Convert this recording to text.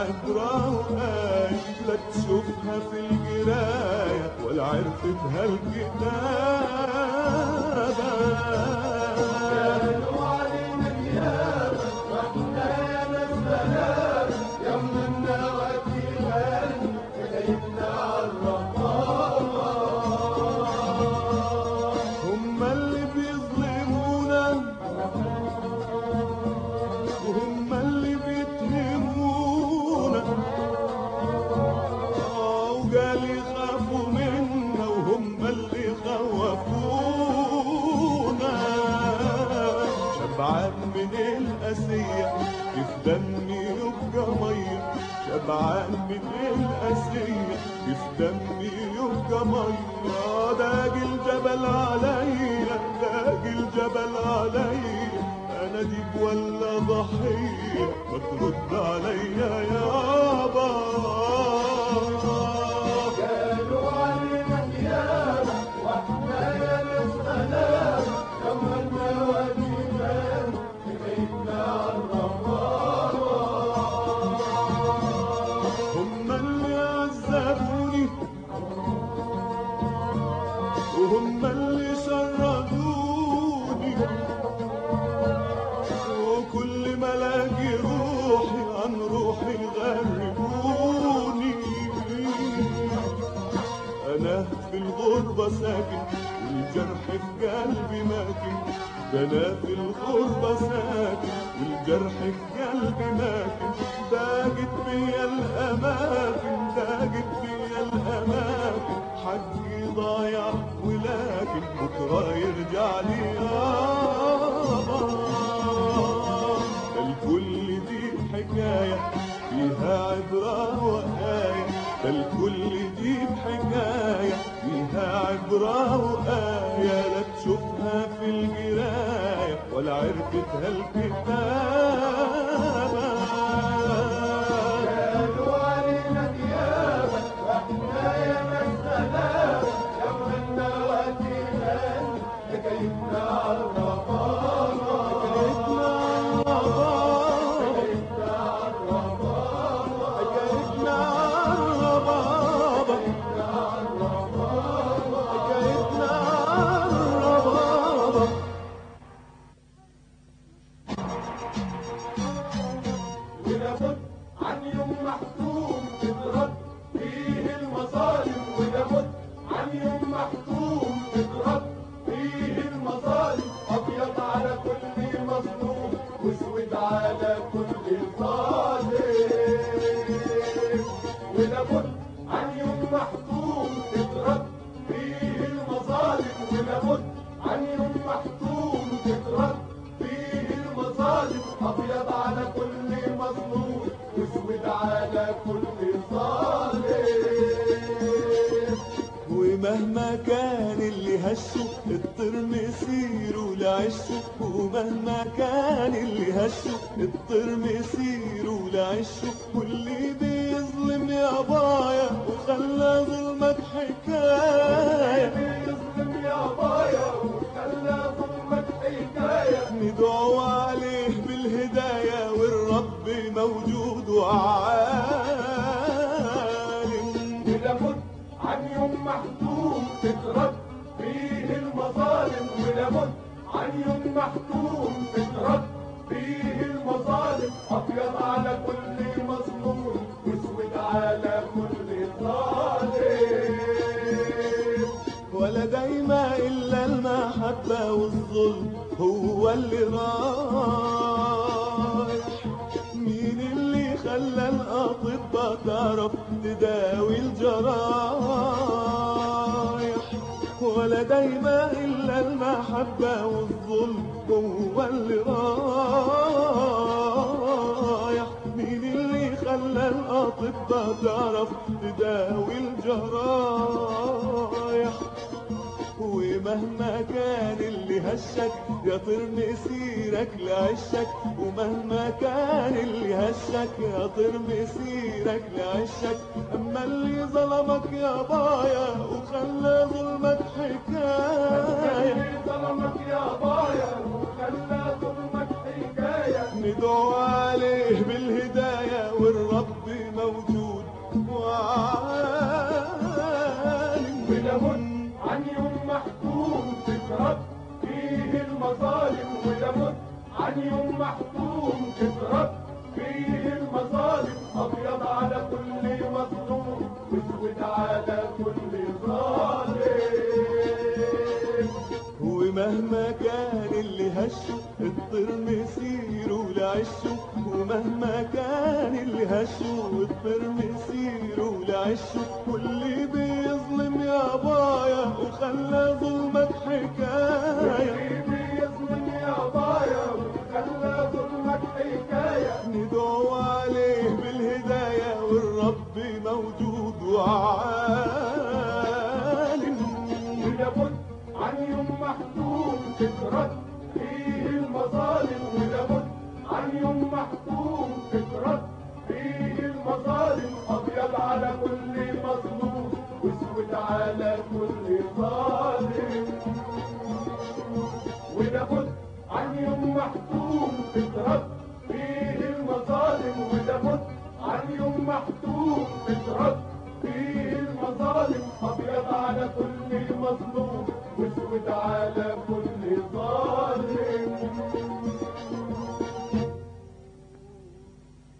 عبرة وآية لا تشوفها في القراية ولا عرفتها الكتابة قالوا علينا النيابة واحنا يا ناس بهابة يا من النواتي غالي كتايبنا عالرقابة هم اللي بيظلمونا وهم اللي بيتهمونا آه، وقال يخافوا منا وهم اللي خوفونا شبعان من الأسية كيف دمي يبقى مية شبعان من الأسية كيف دمي يبقى مية داق الجبل عليا داق الجبل عليا أنا ديب ولا ضحية ما ترد عليا يابا قالوا علينا النيابة واحنا يا ناس بهابة يا من النواتي غالي كتايبنا عالرقابة هم اللي عذبوني وهم اللي شردوني وكل ما الاقي روحي عن روحي غربوني انا في الغربة ساكن والجرح في قلبي ماكن ده انا في الغربة ساكن والجرح في قلبي ماكن ضاقت بيا الاماكن ضاقت بيا الاماكن حقي ضايع ولكن بكره يرجع لي يابا الكل دي حكاية فيها عبرة وآية الكل دي بحكاية فيها عبرة وآية لا تشوفها في القراية ولا عرفتها الكتابة قالوا علينا نيابة واحنا يا ناس بهابة يا من النواتي غالي حكايتنا عالرقابة حكايتنا عالربابة حكايتنا عالرقابة حكايتنا عالربابة حكايتنا عالربابة ولابد عن يوم محتوم تضرب فيه المظالم ولابد عن يوم محتوم تضرب فيه المظالم ابيض على كل مظلوم واسود على كل ظالم ولابد عن يوم محتوم تضرب فيه المظالم ولابد عن يوم محتوم تضرب فيه المظالم ابيض على كل مظلوم واسود على كل ظالم ومهما كان اللي هشه اضطر مسيره لعشه ومهما كان اللي هشه اضطر مسيره لعشه واللي بيظلم يا بايا وخلى ظلمك حكاية يظلم يا بايا وخلى ظلمك حكايه ندعو عليه بالهداية والرب موجود وعالم ولابد عن يوم محتوم تضرب فيه المظالم ولابد عن يوم محتوم تضرب فيه المظالم ابيض على كل مظلوم واسود على كل ظالم ولا دايما إلا المحبة والظلم هو اللي رايح مين اللي خلى الأطباء تعرف تداوي الجرايح ولا دايما إلا المحبة والظلم هو اللي رايح مين اللي خلى الأطباء تعرف تداوي الجرايح ومهما كان اللي هشك يا طير مسيرك لعشك ومهما كان اللي هشك يا طير مسيرك لعشك اما اللي ظلمك يا بايا وخلى ظلمك حكايه اللي ظلمك يا بايا وخلى ظلمك حكايه ندعو عليه بالهدايه والرب ومهما كان الهش وطفر مسيره لعشه واللي بيظلم يا بايا وخلى ظلمك حكاية اللي بيظلم يا بايا وخلى ظلمك حكاية ندعو عليه بالهداية والرب موجود وعالم ولابد عن يوم محتوم تترد فيه المظالم ولابد عن يوم محتوم تترد فيه المظالم ابيض على كل مظلوم واسود على كل ظالم ولابد عن يوم محتوم تترد فيه المظالم ولابد عن يوم محتوم تترد فيه المظالم ابيض على كل مظلوم واسود على كل